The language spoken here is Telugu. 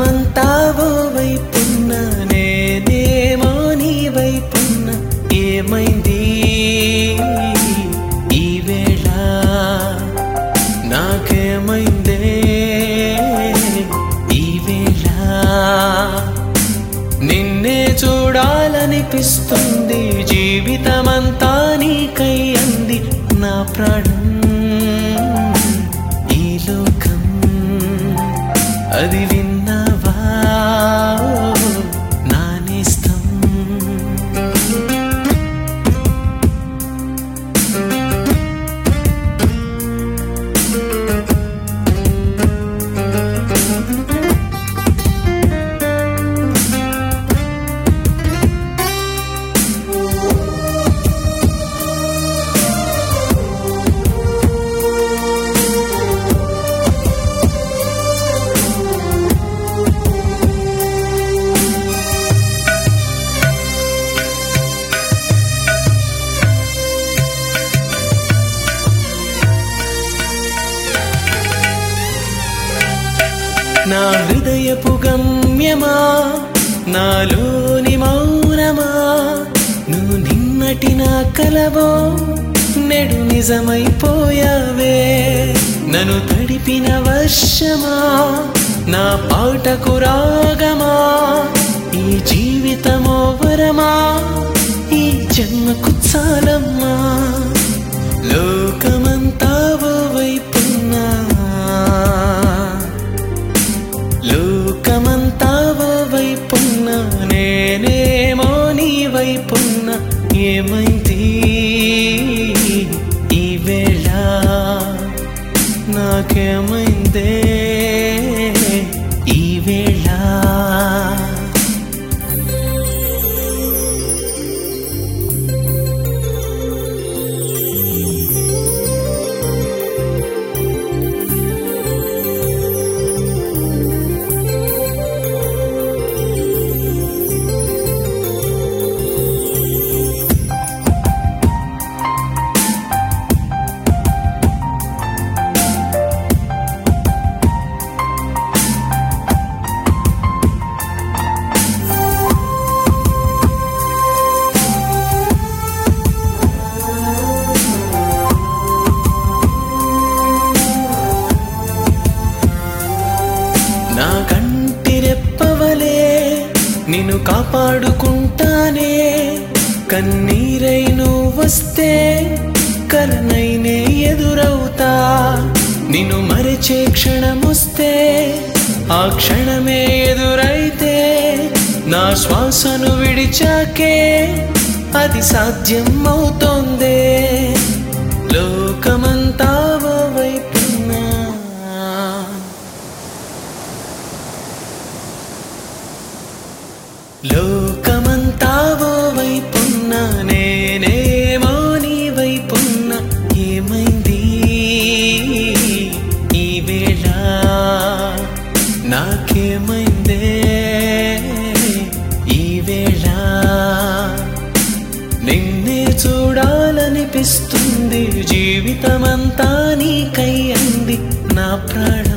లోకమంతా ఓ వైపున్న నేనేమో నీ వైపున్న ఏమైంది ఈ వేళ నాకేమైందే ఈ వేళ నిన్నే చూడాలనిపిస్తుంది జీవితమంతా నీకై అంది నా ప్రాణం ఈ లోకం అది విన్నావా నా నేస్తం నా హృదయపు గమ్యమా నాలోని మౌనమా నువ్వు నిన్నటి నా కలవో నెడు నిజమైపోయావే నన్ను తడిపిన వర్షమా నా పాటకు రాగమా ఈ జీవితమో వరమా ఈ జన్మకు చాలమ్మా లోకమంతా ఓ వైపున్నా లోకమంతా ఓ వైపున్న నేనేమో నీ వైపున్న ఏమైంది ఈ వేళ నాకేమైందే ఈ వేళ నా కంటి రెప్పవలే నిన్ను కాపాడుకుంటానే కన్నీరై నువ్వు వస్తే కలనైనే ఎదురవుతా నిన్ను మరిచే క్షణమొస్తే ఆ క్షణమే ఎదురైతే నా శ్వాసను విడిచాకే అది సాధ్యం అవుతోందే లోకమంతా ఓ వైపున్నా లోకమంతా ఓ వైపున్న నేనేమో నీ వైపున్న ఏమైంది ఈ వేళ నాకేమైందే ఈ వేళ నిన్నే చూడాలనిపిస్తుంది జీవితమంతా నీకై అంది నా ప్రాణం